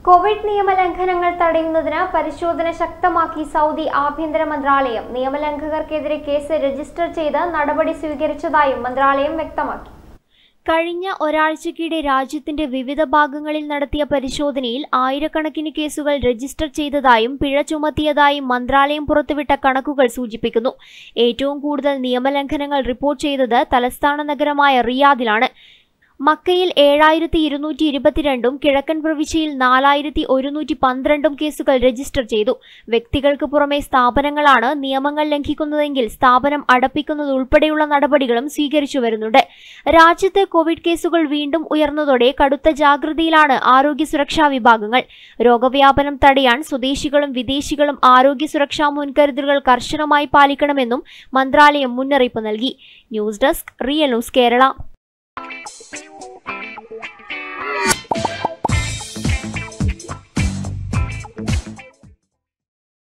Covid നിയമലംഘനങ്ങൾ തടയുന്നതിന് പരിശോധന ശക്തമാക്കി സൗദി ആഭ്യന്തര മന്ത്രാലയം നിയമലംഘകർക്കെതിരെ കേസ് രജിസ്റ്റർ ചെയ്ത് നടപടി സ്വീകരിച്ചതായും മന്ത്രാലയം വ്യക്തമാക്കി കഴിഞ്ഞ ഒരാഴ്ചക്കിടെ രാജ്യത്തിന്റെ വിവിധ ഭാഗങ്ങളിൽ നടത്തിയ പരിശോധനയിൽ ആയിരക്കണക്കിന് കേസുകൾ രജിസ്റ്റർ ചെയ്തതായും പിഴ ചുമത്തിയതായും മന്ത്രാലയം പുറത്തുവിട്ട കണക്കുകൾ സൂചിപ്പിക്കുന്നു ഏറ്റവും കൂടുതൽ നിയമലംഘനങ്ങൾ റിപ്പോർട്ട് ചെയ്തത് തലസ്ഥാന നഗരമായ റിയാദിലാണ് മക്കയിൽ ഏഴായിരത്തി ഇരുന്നൂറ്റി ഇരുപത്തിരണ്ടും കിഴക്കൻ പ്രവിശ്യയിൽ നാലായിരത്തി ഒരുന്നൂറ്റി പന്ത്രണ്ടും കേസുകൾ രജിസ്റ്റർ ചെയ്തു വ്യക്തികൾക്ക് പുറമെ സ്ഥാപനങ്ങളാണ് നിയമങ്ങൾ ലംഘിക്കുന്നതെങ്കിൽ സ്ഥാപനം അടപ്പിക്കുന്നത് ഉൾപ്പെടെയുള്ള നടപടികളും സ്വീകരിച്ചു വരുന്നുണ്ട് രാജ്യത്ത് കോവിഡ് കേസുകൾ വീണ്ടും ഉയർന്നതോടെ കടുത്ത ജാഗ്രതയിലാണ് ആരോഗ്യ സുരക്ഷാ വിഭാഗങ്ങൾ രോഗവ്യാപനം തടയാൻ സ്വദേശികളും വിദേശികളും ആരോഗ്യ സുരക്ഷാ മുൻകരുതലുകൾ കർശനമായി പാലിക്കണമെന്നും മന്ത്രാലയം മുന്നറിയിപ്പ് നൽകി news desk real news Kerala